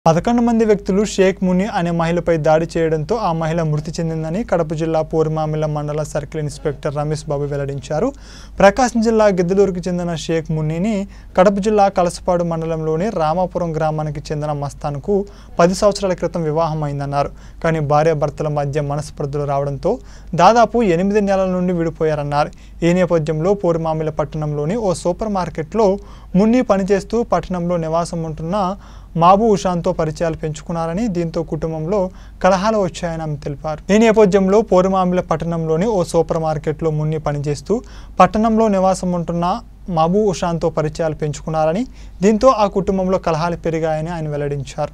పదకొండు మంది వ్యక్తులు షేక్ ముని అనే మహిళపై దాడి చేయడంతో ఆ మహిళ మృతి చెందిందని కడప జిల్లా పూర్మామిల మండల సర్కిల్ ఇన్స్పెక్టర్ రమేష్ బాబు వెల్లడించారు ప్రకాశం జిల్లా గిద్దలూరుకు చెందిన షేక్ మునిని కడప జిల్లా కలసపాడు మండలంలోని రామాపురం గ్రామానికి చెందిన మస్తాన్కు పది సంవత్సరాల క్రితం వివాహం అయిందన్నారు కానీ భార్యాభర్తల మధ్య మనస్పర్ధలు రావడంతో దాదాపు ఎనిమిది నెలల నుండి విడిపోయారన్నారు ఈ నేపథ్యంలో పూర్మామిల పట్టణంలోని ఓ సూపర్ మార్కెట్లో మున్ని పనిచేస్తూ పట్టణంలో నివాసం ఉంటున్న మాబు ఉషాన్తో పరిచయాలు పెంచుకున్నారని దీంతో కుటుంబంలో కలహాలు వచ్చాయని ఆమె తెలిపారు ఈ నేపథ్యంలో పోరుమామిల పట్టణంలోని ఓ సూపర్ మార్కెట్లో మున్ని పనిచేస్తూ పట్టణంలో నివాసం ఉంటున్న మబు ఉషాన్తో పరిచయాలు పెంచుకున్నారని దీంతో ఆ కుటుంబంలో కలహాలు పెరిగాయని ఆయన వెల్లడించారు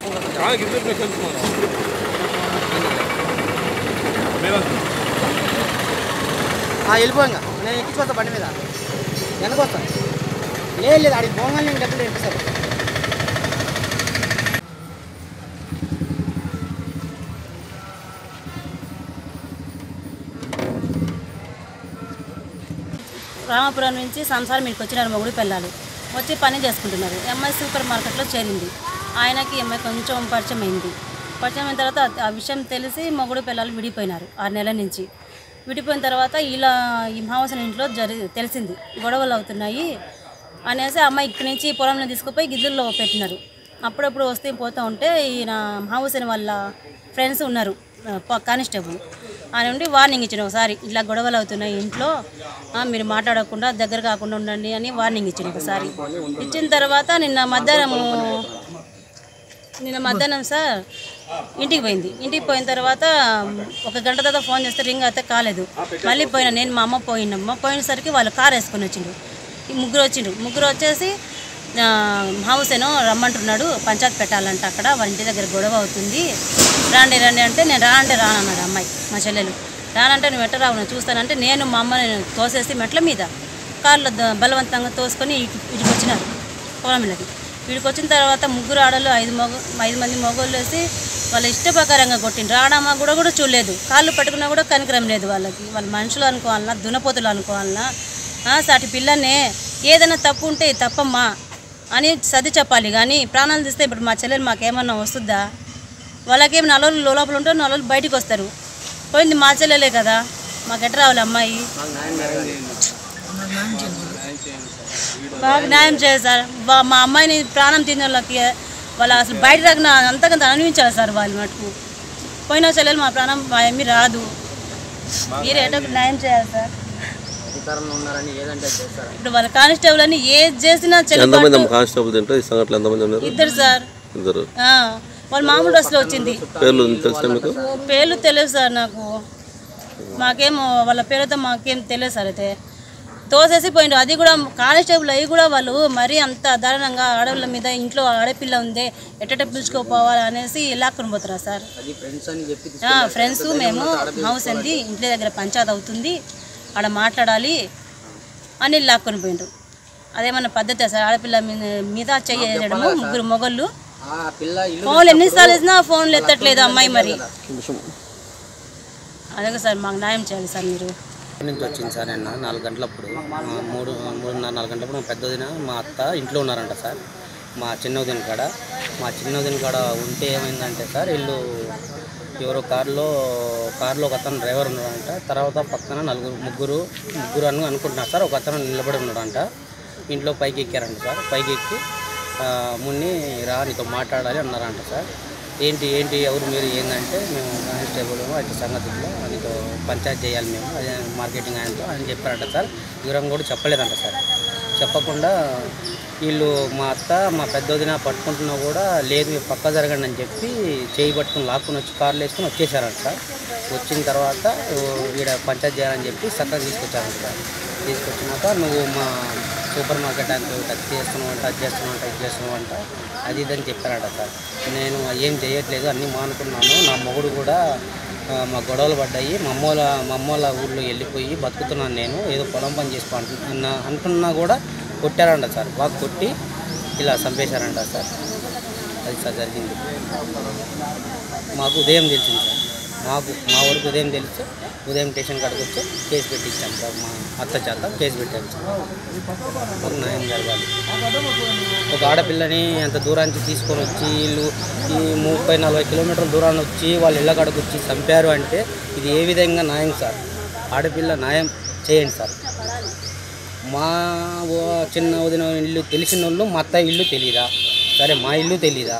వెళ్ళిపో ఇంకా నేను ఎక్కించుకోతా బండి మీద వెనకొస్తా లేదు లేదు అడిగి పోగానే నేను డబ్బులు ఎక్కిస్తాను రామాపురం నుంచి సంసారం మీకు వచ్చినారు మొగుడు పిల్లలు వచ్చి పని చేసుకుంటున్నారు ఎంఐ సూపర్ మార్కెట్లో చేరింది ఆయనకి ఎంఐ కొంచెం పరిచయం అయింది పరిచయం అయిన తర్వాత ఆ విషయం తెలిసి మొగుడు పిల్లలు విడిపోయినారు ఆరు నెలల నుంచి విడిపోయిన తర్వాత ఇలా ఈ మావసన ఇంట్లో జరి తెలిసింది గొడవలు అవుతున్నాయి అనేసి అమ్మాయి ఇక్కడి నుంచి పొలంలో తీసుకుపోయి గిద్దెల్లో పెట్టినారు అప్పుడప్పుడు వస్తే పోతూ ఉంటే ఈయన మావసన వాళ్ళ ఫ్రెండ్స్ ఉన్నారు ఆ, ప- కానిస్టేబుల్ ఆయన నుండి వార్నింగ్ ఇచ్చిన ఒకసారి ఇట్లా గొడవలు అవుతున్నాయి ఇంట్లో ఆ, మీరు మాట్లాడకుండా దగ్గర కాకుండా ఉండండి అని వార్నింగ్ ఇచ్చిన ఒకసారి ఇచ్చిన తర్వాత నిన్న మధ్యాహ్నము నిన్న మధ్యాహ్నం సార్ ఇంటికి పోయింది ఇంటికి పోయిన తర్వాత ఒక గంట తర్వాత ఫోన్ చేస్తే రింగ్ అయితే కాలేదు మళ్ళీ పోయినా నేను మా అమ్మ పోయినమ్మ పోయినసరికి వాళ్ళు కార్ వేసుకొని వచ్చిండ్రు ఈ ముగ్గురు వచ్చిండ్రు ముగ్గురు వచ్చేసి ఆ, హౌస్ ఏనో రమ్మంటున్నాడు పంచాయత్ పెట్టాలంట అక్కడ వాళ్ళ ఇంటి దగ్గర గొడవ అవుతుంది రాండి రండి అంటే నేను రా అంటే రానన్నాడు అమ్మాయి మా చెల్లెలు రానంటే నువ్వు ఎట్ట రావు నేను చూస్తానంటే నేను మా అమ్మని తోసేసి మెట్ల మీద కార్లో ద- బలవంతంగా తోసుకొని ఇటు ఇటుకు వచ్చినారు పొలంలోకి వీడికి వచ్చిన తర్వాత ముగ్గురు ఆడలు ఐదు మగ ఐదు మంది మగోళ్ళు వేసి వాళ్ళ ఇష్ట ప్రకారంగా కొట్టిండ్రు రాడమ్మా కూడా కూడా చూడలేదు కాళ్ళు పట్టుకున్నా కూడా కనికరం లేదు వాళ్ళకి వాళ్ళ మనుషులు అనుకోవాలన్నా దునపోతులు అనుకోవాలన్నా ఆ, సాటి పిల్లనే ఏదైనా తప్పు ఉంటే ఇది తప్పమ్మా అని సర్ది చెప్పాలి కానీ ప్రాణాలు తీస్తే ఇప్పుడు మా చెల్లెలు మాకేమన్నా వస్తుందా వాళ్ళకేం నలుగురు లోపల ఉంటారు నలుగురు బయటికి వస్తారు పోయింది మా చెల్లెలే కదా మాకు ఎట్ట రావాలి అమ్మాయి బాగా న్యాయం చేయాలి సార్ వా- మా అమ్మాయిని ప్రాణం తిన్న వాళ్ళకి వాళ్ళు అసలు బయట రాకుండా అంతకంత అనుభవించాలి సార్ వాళ్ళు మటుకు పోయిన చెల్లెలు మా ప్రాణం మా ఏమీ రాదు మీరు ఎటో ఒకటి న్యాయం చేయాలి సార్ అధికారంలో ఉన్నారని ఏదంటే చేస్తారు ఇప్పుడు వాళ్ళ కానిస్టేబుల్ అని ఏది చేసినా ఎంతమంది చెల్లెలు అమ్మ కానిస్టేబుల్ తింటారు ఈ సంఘటనలు ఎంతమంది ఉన్నారు ఇద్దరు సార్ ఇద్దరు ఆ, వాళ్ళు మామూలు డ్రెస్లో వచ్చింది పేర్లు తెలుసా మీకు పేర్లు తెలియదు సార్ నాకు మాకేమో వాళ్ళ పేరుతో మాకేం తెలియదు సార్ అయితే తోసేసి పోయిండ్రు అది కూడా కానిస్టేబుల్ అవి కూడా వాళ్ళు మరీ అంత దారుణంగా ఆడవాళ్ళ మీద ఇంట్లో ఆడపిల్ల ఉందే ఎట్టట పిలుచుకోపోవాలి అనేసి లాక్కుని పోతారా సార్ అది ఫ్రెండ్స్ అని చెప్పి ఆ, ఫ్రెండ్స్ మేము హౌస్ అంది ఇంటి దగ్గర పంచాయతీ అవుతుంది ఆడ మాట్లాడాలి అని లాక్కొని పోయిండ్రు అదేమన్నా పద్ధతి సార్ ఆడపిల్ల మీద మీద చేయడము ముగ్గురు మొగళ్ళు ఆ పిల్ల ఇల్లు ఫోన్లు ఎన్నిసార్లు వేసినా ఫోన్లు ఎత్తట్లేదు అమ్మాయి మరి అదే సార్ మాకు న్యాయం చేయాలి సార్ మీరు నుంచి వచ్చింది సార్ నిన్న నాలుగు గంటలప్పుడు ఆ, మూడు మూడున్నర నాలుగు గంటలప్పుడు మా పెద్దదిన మా అత్త ఇంట్లో ఉన్నారంట సార్ మా చిన్నదిన కాడ మా చిన్నదిన కాడ ఉంటే ఏమైందంటే సార్ వీళ్ళు ఎవరో కారులో కారులో ఒక అతను డ్రైవర్ ఉన్నాడంట తర్వాత పక్కన నలుగురు ముగ్గురు ముగ్గురు అని అనుకుంటున్నారు సార్ ఒక అతను నిలబడి ఉన్నాడంట ఇంట్లో పైకి ఎక్కారంట సార్ పైకి ఎక్కి ఆ, మున్ని రా నీతో మాట్లాడాలి అన్నారంట సార్ ఏంటి ఏంటి ఎవరు మీరు ఏంటంటే మేము కానిస్టేబుల్ అటు సంగతిలో నీతో పంచాయతీ చేయాలి మేము అదే మార్కెటింగ్ ఆయనతో అని చెప్పారంట సార్ వివరం కూడా చెప్పలేదంట సార్ చెప్పకుండా వీళ్ళు మా అత్త మా పెద్దదిన పట్టుకుంటున్నా కూడా లేదు మీరు పక్క జరగండి అని చెప్పి చేయి పట్టుకుని లాక్కుని వచ్చి కార్లు వేసుకుని వచ్చేసారంట సార్ వచ్చిన తర్వాత ఓ, ఈడ పంచాయతీ చేయాలని చెప్పి చక్కగా తీసుకొచ్చారంట సార్ తీసుకొచ్చినాక నువ్వు మా సూపర్ మార్కెట్ అంత టచ్ చేస్తున్నావు అంట అది చేస్తున్నావు అంట ఇది చేస్తున్నావు అంట అది ఇది అని చెప్పారట సార్ నేను ఏం చేయట్లేదు అన్నీ మానుకున్నాను నా మొగుడు కూడా ఆ, మా గొడవలు పడ్డాయి మా అమ్మోళ్ళ మా అమ్మోళ్ళ ఊళ్ళో వెళ్ళిపోయి బతుకుతున్నాను నేను ఏదో పొలం పని చేసుకో అంటున్నా అంటున్నా కూడా కొట్టారంట సార్ బాగా కొట్టి ఇలా చంపేశారంట సార్ అది సార్ జరిగింది మాకు ఉదయం తెలిసింది సార్ మాకు మా ఊరికి ఉదయం తెలిస్తే ఉదయం స్టేషన్ కాడికి వచ్చి కేసు పెట్టించాం సార్ మా అత్త చేత కేసు పెట్టాం సార్ మాకు న్యాయం జరగాలి ఒక ఆడపిల్లని అంత దూరానికి తీసుకొని వచ్చి వీళ్ళు ఈ ముప్పై నలభై కిలోమీటర్ల దూరాన్ని వచ్చి వాళ్ళు ఇళ్ళ కాడికి వచ్చి చంపారు అంటే ఇది ఏ విధంగా న్యాయం సార్ ఆడపిల్ల న్యాయం చేయండి సార్ మా ఓ- చిన్న వదిన ఇల్లు తెలిసిన వాళ్ళు మా అత్త ఇల్లు తెలీదా సరే మా ఇల్లు తెలీదా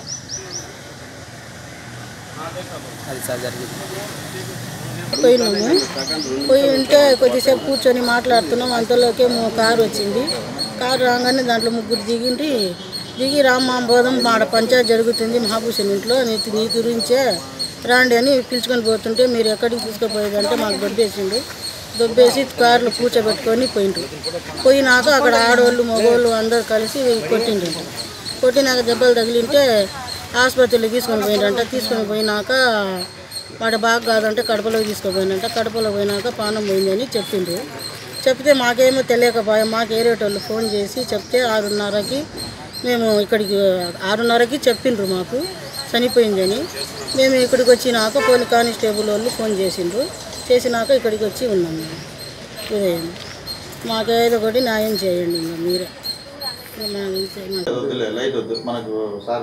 అది సార్ జరిగింది పోయినాము పోయి ఉంటే కొద్దిసేపు కూర్చొని మాట్లాడుతున్నాం అంతలోకే మో- కారు వచ్చింది కారు రాగానే దాంట్లో ముగ్గురు దిగిండి దిగి రామ్మా బోధం మాడ పంచాయతీ జరుగుతుంది మహాభూషణ్ ఇంట్లో నీ నీ గురించే రాండి అని పిలుచుకొని పోతుంటే మీరు ఎక్కడికి తీసుకుపోయేదంటే మాకు దొబ్బేసిండు దొబ్బేసి కారులో కూర్చోబెట్టుకొని పోయిండ్రు పోయినాక అక్కడ ఆడవాళ్ళు మగవాళ్ళు అందరు కలిసి కొట్టిండ్రు కొట్టినాక దెబ్బలు తగిలింటే ఆసుపత్రిలో తీసుకొని పోయిండ్రంట తీసుకొని పోయినాక వాడు బాగా కాదంటే కడపలోకి తీసుకుపోయినంట కడపలో పోయినాక పానం పోయిందని చెప్పిండ్రు చెప్తే మాకేమో తెలియకపోయా మాకు ఏరేటోళ్ళు ఫోన్ చేసి చెప్తే ఆరున్నరకి మేము ఇక్కడికి ఆరున్నరకి చెప్పిండ్రు మాకు చనిపోయిందని మేము ఇక్కడికి వచ్చినాక పోలీస్ కానిస్టేబుల్ వాళ్ళు ఫోన్ చేసిండ్రు చేసినాక ఇక్కడికి వచ్చి ఉన్నాం మేము ఉదయం మాకేదో ఒకటి న్యాయం చేయండి ఇంకా మీరే మా ఇంతే మాకు వద్దులే లైట్ వద్దు మనకు సార్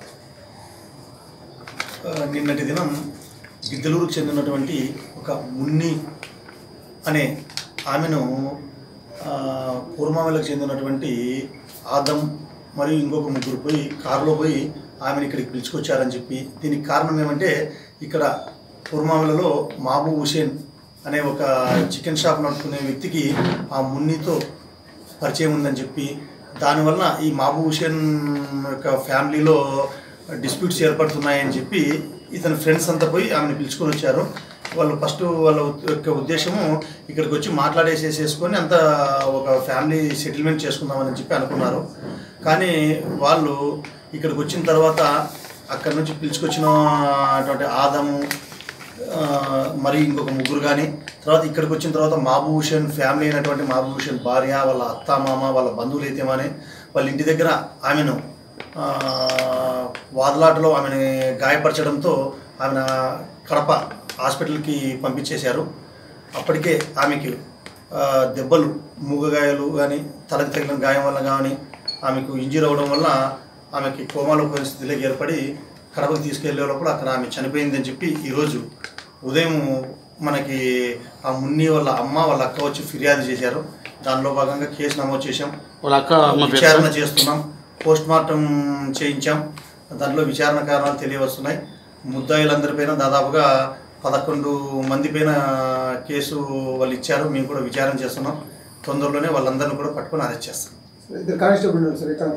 నిన్నటి దినం గిద్దలూరుకు చెందినటువంటి ఒక మున్ని అనే ఆమెను ఆ, పూర్మావలకు చెందినటువంటి ఆదం మరియు ఇంకొక ముగ్గురు పోయి కారులో పోయి ఆమెను ఇక్కడికి పిలుచుకొచ్చారని చెప్పి దీనికి కారణం ఏమంటే ఇక్కడ పూర్మావలలో మహబూబ్ హుసేన్ అనే ఒక చికెన్ షాప్ నడుపుకునే వ్యక్తికి ఆ మున్నితో పరిచయం ఉందని చెప్పి దానివల్ల ఈ మహబూబ్ హుసేన్ యొక్క ఫ్యామిలీలో డిస్ప్యూట్స్ ఏర్పడుతున్నాయని చెప్పి ఇతని ఫ్రెండ్స్ అంతా పోయి ఆమెను పిలుచుకొని వచ్చారు వాళ్ళు ఫస్ట్ వాళ్ళ ఉద్- యొక్క ఉద్దేశము ఇక్కడికి వచ్చి మాట్లాడేసేసేసుకొని అంత ఒక ఫ్యామిలీ సెటిల్మెంట్ చేసుకుందామని చెప్పి అనుకున్నారు కానీ వాళ్ళు ఇక్కడికి వచ్చిన తర్వాత అక్కడి నుంచి పిలుచుకొచ్చిన అటువంటి ఆదము ఆ, మరి ఇంకొక ముగ్గురు కానీ తర్వాత ఇక్కడికి వచ్చిన తర్వాత మహబూబ్ హుసేన్ ఫ్యామిలీ అయినటువంటి మహబూబ్ హుసేన్ భార్య వాళ్ళ అత్త మామ వాళ్ళ బంధువులు అయితే మానే వాళ్ళ ఇంటి దగ్గర ఆమెను ఆ, వాదలాటలో ఆమెను గాయపరచడంతో ఆమెను కడప హాస్పిటల్కి పంపించేశారు అప్పటికే ఆమెకి ఆ, దెబ్బలు మూగగాయాలు కానీ తలకు తగిలిన గాయం వల్ల కానీ ఆమెకు ఇంజూర్ అవ్వడం వల్ల ఆమెకి కోమాలో పరిస్థితిలోకి ఏర్పడి కడపకు తీసుకెళ్లే లోపల అక్కడ ఆమె చనిపోయిందని చెప్పి ఈరోజు ఉదయం మనకి ఆ మున్ని వాళ్ళ అమ్మ వాళ్ళ అక్క వచ్చి ఫిర్యాదు చేశారు దానిలో భాగంగా కేసు నమోదు చేశాం వాళ్ళ అక్క అమ్మ పేరు విచారణ చేస్తున్నాం పోస్ట్ మార్టం చేయించాం దాంట్లో విచారణ కారణాలు తెలియవస్తున్నాయి ముద్దాయిలందరిపైన దాదాపుగా పదకొండు మంది పైన కేసు వాళ్ళు ఇచ్చారు మేము కూడా విచారణ చేస్తున్నాం తొందరలోనే వాళ్ళందరినీ కూడా పట్టుకొని అరెస్ట్ చేస్తాం ఇద్దరు కానిస్టేబుల్ ఉన్నారు సార్ ఇక్కడ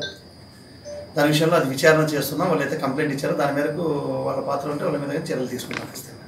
దాని విషయంలో అది విచారణ చేస్తున్నాం వాళ్ళైతే కంప్లైంట్ ఇచ్చారో దాని మేరకు వాళ్ళ పాత్ర ఉంటే వాళ్ళ మీద చర్యలు తీసుకుంటాం ఖచ్చితంగా